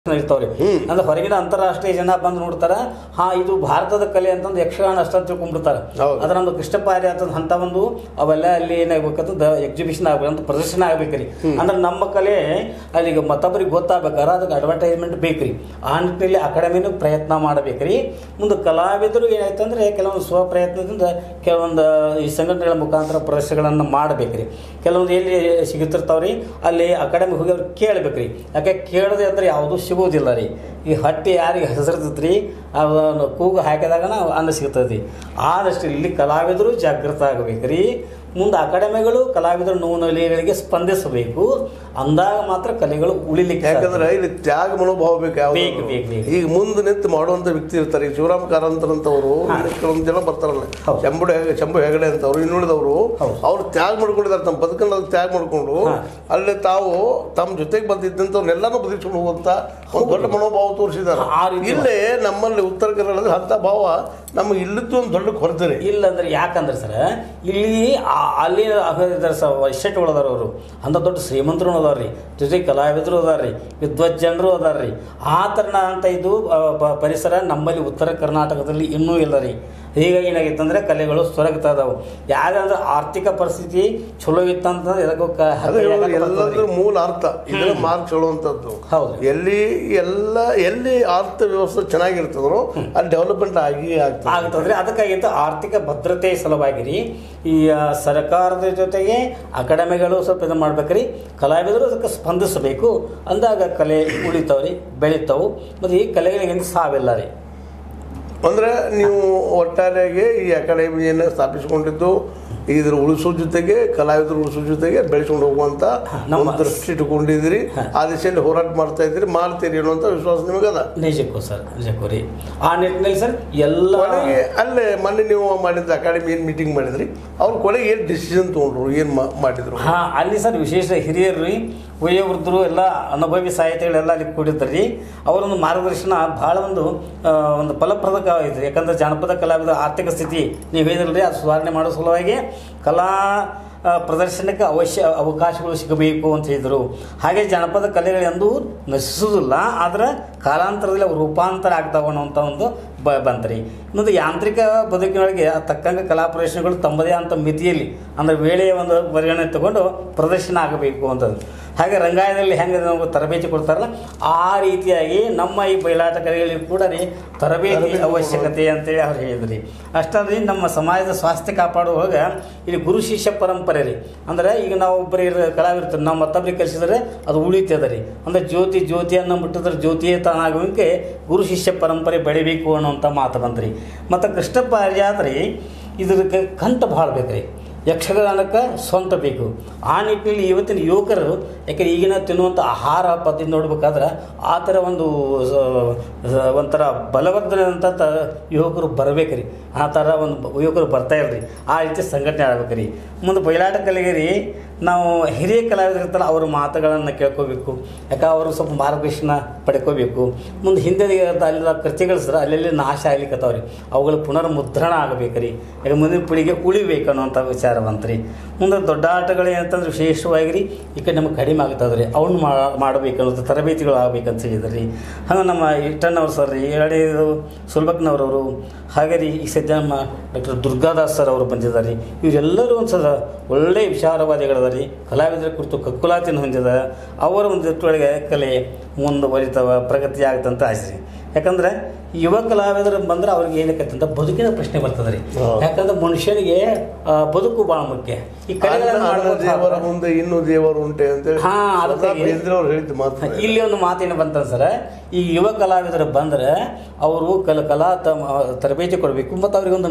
ಇರ್ತಾವ್ರಿ ಅಂದ್ರೆ ಹೊರಗಿನ ಅಂತಾರಾಷ್ಟ್ರೀಯ ಜನ ಬಂದು ನೋಡ್ತಾರ ಹಾ ಇದು ಭಾರತದ ಕಲೆ ಅಂತಂದು ಯಕ್ಷಗಾನ ಅಷ್ಟ ಅಂತ ತಿಳ್ಕೊಂಡ್ಬಿಡ್ತಾರ ಹೌದು. ಅದ್ರ ಒಂದು ಕೃಷ್ಣಪಾರ್ಯ ಅಂತ ಅಂತ ಒಂದು ಅವೆಲ್ಲ ಅಲ್ಲಿ ಏನಾಗ್ಬೇಕಂತ ಎಕ್ಸಿಬಿಷನ್ ಆಗ್ಬೇಕಂತ ಪ್ರದರ್ಶನ ಆಗ್ಬೇಕ್ರಿ ಅಂದ್ರೆ ನಮ್ಮ ಕಲೆ ಅಲ್ಲಿಗೆ ಮತ್ತೊಬ್ಬರಿಗೆ ಗೊತ್ತಾಗ್ಬೇಕಾರ ಅದಕ್ಕೆ ಅಡ್ವರ್ಟೈಸ್ಮೆಂಟ್ ಬೇಕ್ರಿ ಆ ನಿಟ್ಟಿನಲ್ಲಿ ಅಕಾಡೆಮಿನೂ ಪ್ರಯತ್ನ ಮಾಡಬೇಕ್ರಿ ಮುಂದೆ ಕಲಾವಿದರು ಏನಾಯ್ತಂದ್ರೆ ಕೆಲವೊಂದು ಸ್ವಪ್ರಯತ್ನದಿಂದ ಕೆಲವೊಂದು ಈ ಸಂಘಟನೆಗಳ ಮುಖಾಂತರ ಪ್ರದರ್ಶನಗಳನ್ನು ಮಾಡಬೇಕ್ರಿ ಕೆಲವೊಂದು ಎಲ್ಲಿ ಸಿಗುತ್ತಿರ್ತಾವ್ರಿ ಅಲ್ಲಿ ಅಕಾಡೆಮಿ ಹೋಗಿ ಅವ್ರು ಕೇಳ್ಬೇಕ್ರಿ ಯಾಕೆ ಕೇಳದೆ ಅಂದ್ರೆ ಯಾವುದೂ ಸಿಗೋದಿಲ್ಲ ರೀ ಈ ಹಟ್ಟಿ ಯಾರಿಗೆ ಹೆಸರ್ತೈತ್ರಿ ಅವನು ಕೂಗು ಹಾಕಿದಾಗನ ಅನ್ನ ಸಿಗ್ತದೆ ಆದಷ್ಟು ಇಲ್ಲಿ ಕಲಾವಿದರು ಜಾಗೃತ ಆಗಬೇಕ್ರಿ ಮುಂದೆ ಅಕಾಡೆಮಿಗಳು ಕಲಾವಿದರು ನೋವು ನಲಿಗಳಿಗೆ ಸ್ಪಂದಿಸಬೇಕು ಅಂದಾಗ ಮಾತ್ರ ಕಲೆಗಳು ಉಳಿಲಿಕ್ಕೆ ಸಾಧ್ಯ. ಯಾಕಂದ್ರೆ ಇಲ್ಲಿ ತ್ಯಾಗ ಮನೋಭಾವ ಬೇಕು ಯಾವ್ದು ಬೇಕು, ಬೇಕು, ಬೇಕು. ಈಗ ಮುಂದೆ ನಿಂತು ಮಾಡುವಂತ ವ್ಯಕ್ತಿ ಇರ್ತಾರೆ ಈಗ ಶಿವರಾಮ್ ಕಾರಂತರ ಅಂತವರು ಕೆಲವೊಂದು ಜನ ಬರ್ತಾರಲ್ಲ ಹೌದು. ಶಂಭು ಹೆಗ ಶಂಭು ಹೆಗಡೆ ಅಂತವ್ರು ಇನ್ನುಳಿದವರು ಹೌದು. ಅವ್ರು ತ್ಯಾಗ ಮಾಡ್ಕೊಂಡಿದ್ದಾರೆ ತಮ್ಮ ಬದುಕನ್ನು ಅದು ತ್ಯಾಗ ಮಾಡ್ಕೊಂಡು ಹಾ. ಅಲ್ಲಿ ತಾವು ತಮ್ಮ ಜೊತೆಗೆ ಬಂದಿದ್ದಂಥವ್ರನ್ನೆಲ್ಲನೂ ಬದುಕಿಸ್ಕೊಂಡು ಹೋಗುವಂತ ಒಂದು ದೊಡ್ಡ ಮನೋಭಾವ ತೋರಿಸಿದ್ದಾರೆ ಆ ರೀತಿ ಇಲ್ಲೇ ನಮ್ಮಲ್ಲಿ ಉತ್ತರ ಕನ್ನಡದಲ್ಲಿ ಅಂತ ಭಾವ ನಮಗೆ ಇಲ್ಲಿದ್ದು ಒಂದು ದೊಡ್ಡ ಕೊರತೆ ರೀ ಇಲ್ಲ ಅಂದ್ರೆ ಯಾಕಂದ್ರೆ ಸರ್ ಇಲ್ಲಿ ಆ- ಅಲ್ಲಿ ಇದಾರೆ ಸರ್ ಎಸ್ಟೇಟ್ಗಳು ಅದಾರ ಅವರು ಅಂತ ದೊಡ್ಡ ಶ್ರೀಮಂತರು ಅದಾರ್ರಿ ಜೊತೆಗೆ ಕಲಾವಿದರು ಅದಾರ್ರಿ ವಿದ್ವಜ್ಜನರು ಅದಾರ್ರಿ ಆ ಥರನ ಅಂತ ಇದು ಆ, ಪ- ಪರಿಸರ ನಮ್ಮಲ್ಲಿ ಉತ್ತರ ಕರ್ನಾಟಕದಲ್ಲಿ ಇನ್ನೂ ಇಲ್ಲ ರೀ ಹೀಗಾಗಿ ಏನಾಗಿತ್ತು ಅಂದ್ರೆ ಕಲೆಗಳು ಸೊರಗ್ತಾ ಇದಾವೆ ಯಾವ್ದಂದ್ರೆ ಆರ್ಥಿಕ ಪರಿಸ್ಥಿತಿ ಚಲೋ ಇತ್ತಂತಂದ್ರೆ ಇದಕ್ಕೂ ಕ- ಅದೇ ಯಾಕಂದ್ರೆ ಎಲ್ಲದ್ರ ಮೂಲ ಅರ್ಥ ಇದರ ಮಾರ್ಕ್ ಹೇಳುವಂಥದ್ದು ಹೌದು. ಎಲ್ಲಿ ಎಲ್ಲ ಎಲ್ಲಿ ಅರ್ಥ ವ್ಯವಸ್ಥೆ ಚೆನ್ನಾಗಿರ್ತದೋ ಅಲ್ಲಿ ಡೆವಲಪ್ಮೆಂಟ್ ಆಗಿ ಆಗ್ತದೆ ಆಗ್ತದ್ರಿ ಅದಕ್ಕಾಗಿತ್ತು ಆರ್ಥಿಕ ಭದ್ರತೆ ಸಲುವಾಗಿ ಈ ಆ, ಸರ್ಕಾರದ ಜೊತೆಗೆ ಅಕಾಡೆಮಿಗಳು ಸ್ವಲ್ಪ ಇದು ಮಾಡ್ಬೇಕ್ರಿ ಕಲಾವಿದರು ಅದಕ್ಕೆ ಸ್ಪಂದಿಸಬೇಕು ಅಂದಾಗ ಕಲೆ ಉಳಿತಾವ್ರಿ ಬೆಳಿತಾವು ಮತ್ತು ಈ ಕಲೆಗಳಿಗೆ ಸಾವಿಲ್ಲ ರೀ ಅಂದ್ರೆ ನೀವು ಒಟ್ಟಾರೆಯಾಗಿ ಈ ಅಕಾಡೆಮಿಯನ್ನು ಸ್ಥಾಪಿಸಿಕೊಂಡಿದ್ದು ಇದ್ರ ಉಳಿಸೋ ಜೊತೆಗೆ ಕಲಾವಿದರು ಉಳಿಸೋ ಜೊತೆಗೆ ಬೆಳೆಸ್ಕೊಂಡು ಹೋಗುವಂತ ನಮ್ಮ- ಒಂದು ದೃಷ್ಟಿ ಇಟ್ಕೊಂಡಿದ್ದೀರಿ ಆ ದಿಶೆಯಲ್ಲಿ ಹೋರಾಟ ಮಾಡ್ತಾ ಇದ್ದೀರಿ ಮಾಡ್ತೀರಿ ಅನ್ನುವಂಥ ವಿಶ್ವಾಸ ನಿಮಗದ ನಿಜಕ್ಕೂ ಸರ್ ನಿಜಕ್ಕೂ ರೀ ಆ ನಿಟ್ಟಿನಲ್ಲಿ ಸರ್ ಎಲ್ಲ ಕೊನೆಗೆ ಅಲ್ಲೇ ಮೊನ್ನೆ ನೀವು ಮಾಡಿದ ಅಕಾಡೆಮಿ ಏನು ಮೀಟಿಂಗ್ ಮಾಡಿದ್ರಿ ಅವ್ರು ಕೊನೆಗೆ ಏನು ಡಿಸಿಷನ್ ತೊಗೊಂಡ್ರು ಏನು ಮಾಡಿದ್ರು ಹಾ ಅಲ್ಲಿ ಸರ್ ವಿಶೇಷ ಹಿರಿಯರು ರೀ ವಯೋವೃದ್ಧರು ಎಲ್ಲ ಅನುಭವಿ ಸಾಹಿತಿಗಳೆಲ್ಲ ಅಲ್ಲಿ ಕೂಡಿದ್ರು ರೀ ಅವರೊಂದು ಮಾರ್ಗದರ್ಶನ ಭಾಳ ಒಂದು ಆ, ಒಂದು ಫಲಪ್ರದಕ ಐತ್ರಿ ಯಾಕಂದ್ರೆ ಜಾನಪದ ಕಲಾವಿದರ ಆರ್ಥಿಕ ಸ್ಥಿತಿ ನೀವು ಹೇಳಿದ್ರಲ್ರಿ ಅದು ಸುಧಾರಣೆ ಮಾಡೋ ಸಲುವಾಗಿ ಕಲಾ ಆ, ಪ್ರದರ್ಶನಕ್ಕೆ ಅವಶ್ಯ ಅವಕಾಶಗಳು ಸಿಗಬೇಕು ಅಂತ ಹೇಳಿದರು ಹಾಗೆ ಜಾನಪದ ಕಲೆಗಳು ಎಂದೂ ನಶಿಸುವುದಿಲ್ಲ ಆದ್ರೆ ಕಾಲಾಂತರದಲ್ಲಿ ಅವು ರೂಪಾಂತರ ಆಗ್ತಾವ ಅನ್ನೋಂಥ ಒಂದು ಬ ಬಂತ್ರಿ ಇನ್ನೊಂದು ಯಾಂತ್ರಿಕ ಬದುಕಿನೊಳಗೆ ಆ ತಕ್ಕಂಗೆ ಕಲಾ ಪ್ರದರ್ಶನಗಳು ತಮ್ಮದೇ ಅಂತ ಮಿತಿಯಲ್ಲಿ ಅಂದರೆ ವೇಳೆಯ ಒಂದು ಪರಿಗಣನೆ ತಗೊಂಡು ಪ್ರದರ್ಶನ ಆಗಬೇಕು ಅಂತದ್ದು ಹಾಗೆ ರಂಗಾಯಣದಲ್ಲಿ ಹೆಂಗೆ ನಾವು ತರಬೇತಿ ಕೊಡ್ತಾರಲ್ಲ ಆ ರೀತಿಯಾಗಿ ನಮ್ಮ ಈ ಬಯಲಾಟ ಕಲೆಗಳಲ್ಲಿ ಕೂಡ ರೀ ತರಬೇತಿ ಅವಶ್ಯಕತೆ ಅಂತೇಳಿ ಅವ್ರು ಹೇಳಿದ್ರಿ ಅಷ್ಟಲ್ರಿ ನಮ್ಮ ಸಮಾಜದ ಸ್ವಾಸ್ಥ್ಯ ಕಾಪಾಡುವಾಗ ಇಲ್ಲಿ ಗುರು ಶಿಷ್ಯ ಪರಂಪರೆ ರೀ ಅಂದ್ರೆ ಈಗ ನಾವು ಒಬ್ಬರಿ ಕಲಾವಿರ್ತೀವಿ ನಾವು ಮತ್ತೊಬ್ಬರಿಗೆ ಕಲಿಸಿದ್ರೆ ಅದು ಉಳಿತದ ರೀ ಅಂದ್ರೆ ಜ್ಯೋತಿ ಜ್ಯೋತಿಯನ್ನು ಮುಟ್ಟಿದ್ರೆ ಜ್ಯೋತಿಯೇ ತಾನಾಗುವಂಗೆ ಗುರು ಶಿಷ್ಯ ಪರಂಪರೆ ಬೆಳಿಬೇಕು ಅನ್ನುವಂಥ ಮಾತು ಬಂದ್ರಿ ಮತ್ತು ಕೃಷ್ಣಪ್ಪ ರೀ ಇದ್ರಕ್ಕೆ ಕಂಠ ಭಾಳ ಬೇಕ್ರಿ ಯಕ್ಷಗಾನಕ್ಕೆ ಸ್ವಂತ ಬೇಕು ಆ ನಿಟ್ಟಿನಲ್ಲಿ ಇವತ್ತಿನ ಯುವಕರು ಯಾಕೆ ಈಗಿನ ತಿನ್ನುವಂಥ ಆಹಾರ ಪದ್ಧತಿ ನೋಡ್ಬೇಕಾದ್ರೆ ಆ ಥರ ಒಂದು ಸ- ಸ- ಒಂಥರ ಬಲವರ್ಧನೆದಂಥ ತ ಯುವಕರು ಬರಬೇಕ್ರಿ ಆ ಥರ ಒಂದು ಯುವಕರು ಬರ್ತಾ ಇಲ್ರಿ ಆ ರೀತಿ ಸಂಘಟನೆ ಆಗ್ಬೇಕ್ರಿ ಮುಂದೆ ಬಯಲಾಟ ಕಲೆಗೆ ರೀ ನಾವು ಹಿರಿಯ ಕಲಾವಿದರು ಇರ್ತಾರಲ್ಲ ಅವ್ರ ಮಾತುಗಳನ್ನು ಕೇಳ್ಕೋಬೇಕು ಯಾಕೆ ಅವರು ಸ್ವಲ್ಪ ಮಾರ್ಗದರ್ಶನ ಪಡ್ಕೋಬೇಕು ಮುಂದೆ ಹಿಂದೆ ಅಲ್ಲೆಲ್ಲ ಕೃತಿಗಳು ಸರ್ ಅಲ್ಲೆಲ್ಲಿ ನಾಶ ಆಗ್ಲಿಕ್ಕತ್ತಾವ್ರಿ ಅವುಗಳ ಪುನರ್ಮುದ್ರಣ ಆಗಬೇಕ್ರಿ ಯಾಕೆ ಮುಂದಿನ ಪೀಳಿಗೆ ಉಳಿಬೇಕು ಅನ್ನೋಂಥ ವಿಚಾರ ಬಂತ್ರಿ ಮುಂದೆ ದೊಡ್ಡ ಆಟಗಳು ಏನಂತಂದ್ರೆ ವಿಶೇಷವಾಗಿ ರೀ ಈ ಕಡೆ ನಮಗೆ ಕಡಿಮೆ ಆಗ್ತದ್ರಿ ಅವನ್ನ ಮಾಡಬೇಕು ಅನ್ನೋದು ತರಬೇತಿಗಳು ಆಗ್ಬೇಕಂತ ಹೇಳಿದ್ರಿ ಹಾಗೆ ನಮ್ಮ ಇಟ್ಟಣ್ಣವ್ರು ಸರ್ ರೀ ಎರಡೇ ಸುಲ್ಬಕ್ನವ್ರವರು ಹಾಗೆ ರೀ ಈ ಸದ್ಯ ನಮ್ಮ ಡಾಕ್ಟರ್ ದುರ್ಗಾದಾಸ್ ಸರ್ ಅವರು ಬಂದಿದ್ದಾರೆ ಇವರೆಲ್ಲರೂ ಒಂದು ಸಲ ಒಳ್ಳೆಯ ವಿಚಾರವಾದಿಗಳದ ರೀ ಕಲಾವಿದರ ಕುರಿತು ಕಕ್ಕುಲಾತಿನ ಹೊಂದಿದ ಅವರ ಒಂದು ನಿಟ್ಟೊಳಗೆ ಕಲೆ ಮುಂದುವರಿತವ ಪ್ರಗತಿ ಆಗತ್ತಂತ ಆಸೆ ಯಾಕಂದ್ರೆ ಯುವ ಕಲಾವಿದರು ಬಂದ್ರೆ ಅವ್ರಿಗೆ ಏನಕ್ಕೆ ಅಂತ ಬದುಕಿನ ಪ್ರಶ್ನೆ ಬರ್ತದೆ ರೀ ಹೌದು. ಯಾಕಂದ್ರೆ ಮನುಷ್ಯನಿಗೆ ಆ, ಬದುಕು ಭಾಳ ಮುಖ್ಯ ಈ ಅನ್ನ ಕಲೆಗಳನ್ನು ಅನ್ನ ಮಾಡ್ಕೊಂಡು ದೇವರ ಸಾಕು. ಮುಂದೆ ಇನ್ನೂ ದೇವರು ಉಂಟೆ ಅಂತೇಳಿ ಹಾ, ಅದಕ್ಕಾಗಿ- ಬೇಂದ್ರವ್ರು ಹೇಳಿದ ಮಾತು ಇಲ್ಲಿ ಒಂದು ಮಾತೇನು ಬಂತ ಸರ್ ಈ ಯುವ ಕಲಾವಿದರು ಬಂದ್ರೆ ಅವರು ಕಲ ಕಲಾ ತಮ್ಮ ತರಬೇತಿ ಕೊಡಬೇಕು ಮತ್ತು ಅವ್ರಿಗೆ ಒಂದು